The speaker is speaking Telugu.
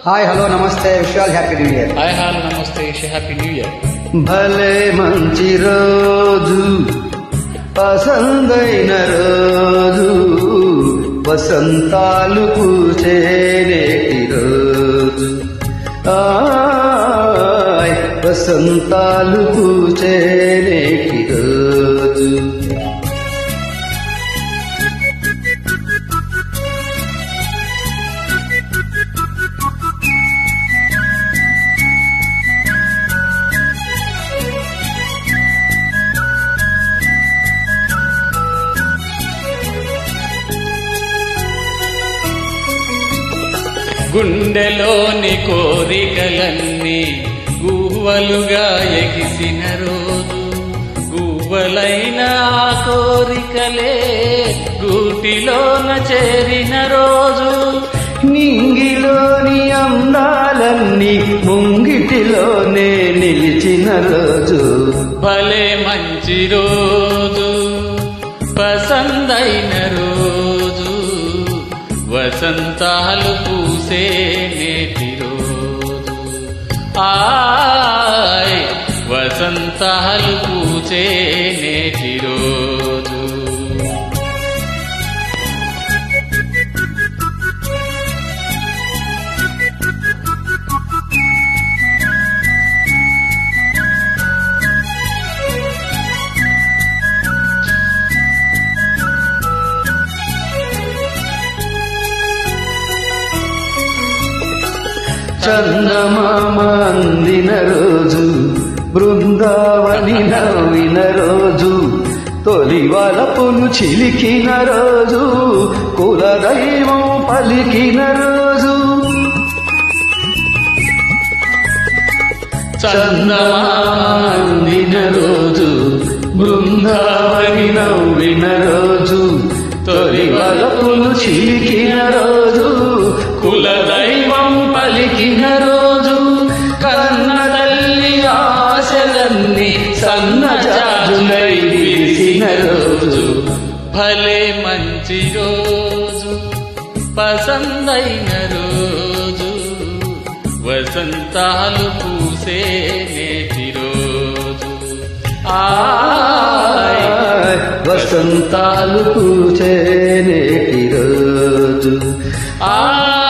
హాయ్ హలో నమస్తే Vishwal happy new year hi హాల్ నమస్తే హ్యాపీ న్యూ ఇయర్ భలే మంచి రోజు పసందైన రోజు వసంతాలు పూచే నేటి రోజు ఆయ్ వసంతాలు పూచే నేటి రోజు గుండెలోని కోరికలన్నీ గువ్వలుగా ఎగిసిన రోజు గువ్వలైన ఆ కోరికలే గూటిలోన చేరిన రోజు నింగిలోని అందాలన్నీ ముంగిటిలోనే నిలిచిన రోజు భలే మంచి రోజు పసందైన రోజు వసంతాలు పూసే నేటి రోజు ఆయ్ వసంతాలు పూసే నేటి రోజు చందమామ అందిన రోజు బృందావని నవ్విన రోజు తొలి వలపులు చిలికిన రోజు కులదైవం పలికిన రోజు చందమాందిన రోజు బృందావని నవ్విన రోజు తొలి వలపులు చిలికిన రోజు కులదైవం పలికిన రోజు కన్న తల్లి ఆశలన్నీ సన్నజాజులై విరిసిన రోజు భలే మంచి రోజు పసందైన రోజు వసంతాలు పూసే నేటి రోజు ఆయ్ వసంతాలు పూచే నేటి రోజు ఆ